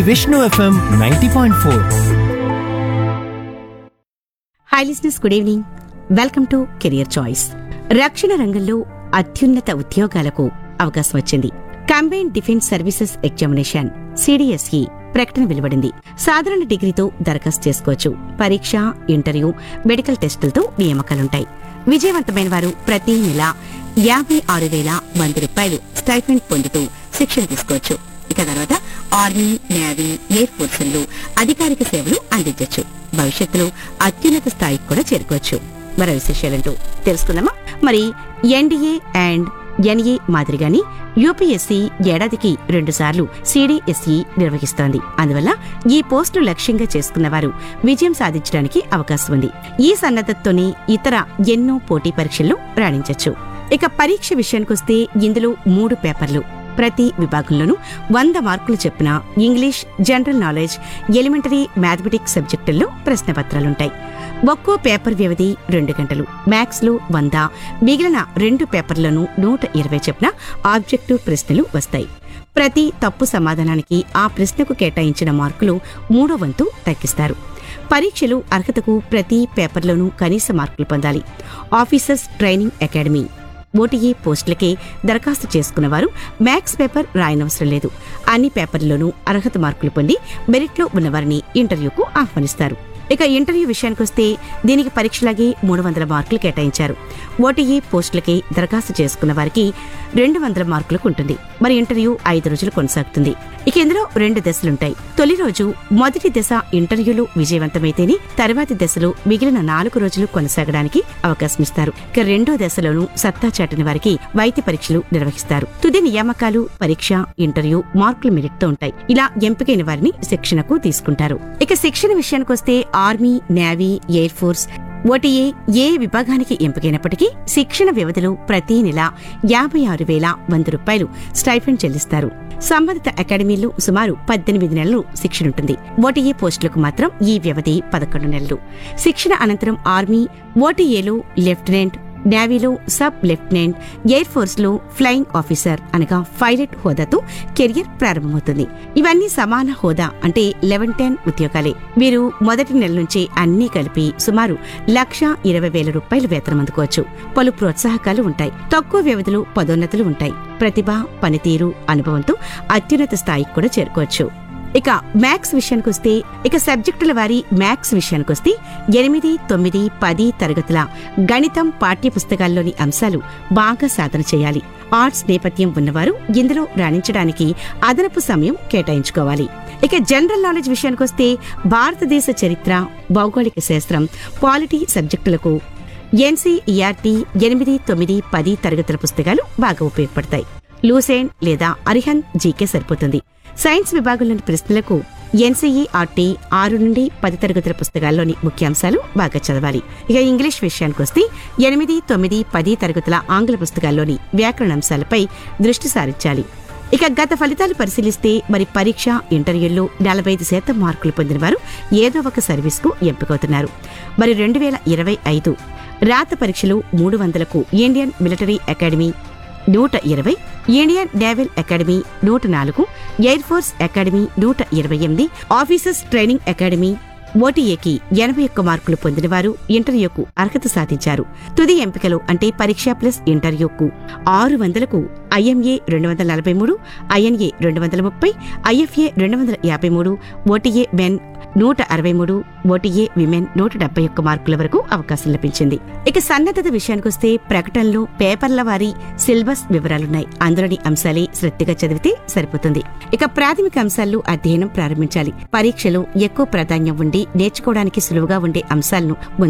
Vishnu FM ninety point four hi listeners good evening welcome to career choice రక్షణ రంగంలో అత్యున్నత ఉద్యోగాలకు అవకాశం వచ్చింది combine defence services examination CDSE ప్రకటన వెలువడింది సాధారణ డిగ్రీతో దరఖాస్తు చేసుకోవచ్చు పరీక్ష ఇంటర్వ్యూ మెడికల్ టెస్టులతో నియామకాలుంటాయి విజయవంతమైన వారు ప్రతి నెల యాభై ఆరు వేల వంద రూపాయలు స్టైఫెండ్ పొందుతూ శిక్షణ తీసుకోవచ్చు ఇక తర్వాత ఆర్మీ నేవీ ఎయిర్ ఫోర్సుల్లో అధికారిక సేవలు అందించవచ్చు భవిష్యత్తులో అత్యున్నత స్థాయికి కూడా చేరుకోవచ్చు మరో విశేషాలంటూ తెలుసుకుందామా మరి ఎన్డీఏ అండ్ ఎన్ఏ మాదిరిగాని యూపీఎస్సీ ఏడాదికి రెండు సార్లు సిడిఎస్ఈ నిర్వహిస్తోంది అందువల్ల ఈ పోస్టును లక్ష్యంగా చేసుకున్న వారు విజయం సాధించడానికి అవకాశం ఉంది ఈ సన్నద్ధతతోనే ఇతర ఎన్నో పోటీ పరీక్షల్లో రాణించవచ్చు ఇక పరీక్ష విషయానికొస్తే ఇందులో మూడు పేపర్లు ప్రతి విభాగంలోనూ వంద మార్కులు చెప్పిన English general knowledge elementary mathematics సబ్జెక్టుల్లో ప్రశ్నపత్రాలుంటాయి ఒక్కో పేపర్ వ్యవధి రెండు గంటలు మ్యాథ్స్ లో వంద మిగిలిన రెండు పేపర్లను నూట ఇరవై చెప్పిన ఆబ్జెక్టివ్ ప్రశ్నలు వస్తాయి ప్రతి తప్పు సమాధానానికి ఆ ప్రశ్నకు కేటాయించిన మార్కులు మూడో వంతు తగ్గిస్తారు పరీక్షలు అర్హతకు ప్రతి పేపర్లోనూ కనీస మార్కులు పొందాలి ఆఫీసర్స్ ట్రైనింగ్ అకాడమీ ఓటీఏ పోస్టులకే దరఖాస్తు చేసుకున్నవారు మ్యాథ్స్ పేపర్ రాయనవసరం లేదు అన్ని పేపర్లలోనూ అర్హత మార్కులు పొంది మెరిట్లో ఉన్నవారిని ఇంటర్వ్యూకు ఆహ్వానిస్తారు ఇక ఇంటర్వ్యూ విషయానికొస్తే దీనికి పరీక్షలాగే మూడు వందల మార్కులు కేటాయించారు ఓటీఈ పోస్టులకి దరఖాస్తు చేసుకున్న వారికి రెండు వందల మార్కులకు ఉంటుంది మరి ఇంటర్వ్యూ ఐదు రోజులు కొనసాగుతుంది ఇక ఇందులో రెండు దశలుంటాయి తొలి రోజు మొదటి దశ ఇంటర్వ్యూలు విజయవంతమైతేనే తర్వాతి దశలో మిగిలిన నాలుగు రోజులు కొనసాగడానికి అవకాశం ఇస్తారు ఇక రెండో దశలోనూ సత్తా చాటిన వారికి వైద్య పరీక్షలు నిర్వహిస్తారు తుది నియామకాలు పరీక్ష ఇంటర్వ్యూ మార్కుల మెరిట్తో ఉంటాయి ఇలా ఎంపికైన వారిని శిక్షణకు తీసుకుంటారు ఇక శిక్షణ విషయానికొస్తే army navy air force OTA ఏ విభాగానికి ఎంపికైనప్పటికీ శిక్షణ వ్యవధిలో ప్రతి నెల యాభై ఆరు వేల వంద రూపాయలు స్టైఫండ్ చెల్లిస్తారు సంబంధిత అకాడమీలో సుమారు పద్దెనిమిది నెలలు శిక్షణ ఉంటుంది ఓటీఏ పోస్టులకు మాత్రం ఈ వ్యవధి పదకొండు నెలలు శిక్షణ అనంతరం ఆర్మీ ఓటీఏలో లెఫ్టినెంట్ నేవీలో సబ్ లెఫ్టినెంట్ ఎయిర్ ఫోర్స్ లో ఫ్లయింగ్ ఆఫీసర్ అనగా పైలట్ హోదాతో కెరియర్ ప్రారంభమవుతుంది ఇవన్నీ సమాన హోదా అంటే లెవెన్ టెన్ ఉద్యోగాలే వీరు మొదటి నెల నుంచే అన్నీ కలిపి సుమారు లక్ష ఇరవై వేల రూపాయలు వేతనం అందుకోవచ్చు పలు ప్రోత్సాహకాలు ఉంటాయి తక్కువ వ్యవధిలో పదోన్నతులు ఉంటాయి ప్రతిభ పనితీరు అనుభవంతో అత్యున్నత స్థాయికి కూడా చేరుకోవచ్చు ఇక మ్యాథ్స్ విషయానికొస్తే ఇక సబ్జెక్టుల వారి మ్యాథ్స్ విషయానికొస్తే ఎనిమిది తొమ్మిది పది తరగతుల గణితం పాఠ్య పుస్తకాల్లోని అంశాలు బాగా సాధన చేయాలి ఆర్ట్స్ నేపథ్యం ఉన్నవారు ఇందులో రాణించడానికి అదనపు సమయం కేటాయించుకోవాలి ఇక జనరల్ నాలెడ్జ్ విషయానికొస్తే భారతదేశ చరిత్ర భౌగోళిక శాస్త్రం పాలిటీ సబ్జెక్టులకు ఎన్సీఈఆర్టీ ఎనిమిది తొమ్మిది పది తరగతుల పుస్తకాలు బాగా ఉపయోగపడతాయి లూసెన్ లేదా అరిహన్ జీకే సరిపోతుంది సైన్స్ విభాగంలోని ప్రశ్నలకు ఎన్సీఈఆర్టీ ఆరు నుండి పది తరగతుల పుస్తకాల్లోని ముఖ్యాంశాలు బాగా చదవాలి ఇక ఇంగ్లీష్ విషయానికొస్తే ఎనిమిది తొమ్మిది పది తరగతుల ఆంగ్ల పుస్తకాల్లోని వ్యాకరణాంశాలపై దృష్టి సారించాలి ఇక గత ఫలితాలు పరిశీలిస్తే మరి పరీక్ష ఇంటర్వ్యూల్లో నలభై ఐదు శాతం మార్కులు పొందిన వారు ఏదో ఒక సర్వీస్కు ఎంపికవుతున్నారు మరి రెండు వేల ఇరవై ఐదు రాత పరీక్షలు మూడు వందలకు ఇండియన్ మిలిటరీ అకాడమీ నూట ఇరవై ఇండియన్ నేవల్ అకాడమీ నూట నాలుగు ఎయిర్ ఫోర్స్ అకాడమీ నూట ఇరవై ఎనిమిది ఆఫీసర్స్ ట్రైనింగ్ అకాడమీ ఓటీఏకి ఎనభై ఒక్క మార్కులు పొందినవారు ఇంటర్వ్యూకు అర్హత సాధించారు తుది ఎంపికలు అంటే పరీక్ష ప్లస్ ఇంటర్వ్యూకు ఆరు వందలకు ఐఎంఏ రెండు వందల నలభై మూడు ఐఎన్ఏ రెండు వందల ముప్పై ఐఎఫ్ఏ రెండు వందల యాభై మూడు ఓటీఏ మెన్ నూట అరవై మూడు ఓటీఏ విమెన్ నూట డెబ్బై ఒక్క మార్కుల వరకు అవకాశం లభించింది ఇక సన్నద్ధత విషయానికొస్తే ప్రకటనలో పేపర్ల వారి సిలబస్ వివరాలున్నాయి అందులోని అంశాలే శ్రద్ధగా చదివితే సరిపోతుంది ఇక ప్రాథమిక అంశాల్లో అధ్యయనం ప్రారంభించాలి పరీక్షలో ఎక్కువ ప్రాధాన్యం ఉండి నేర్చుకోవడానికి సులువుగా ఉండే అంశాలను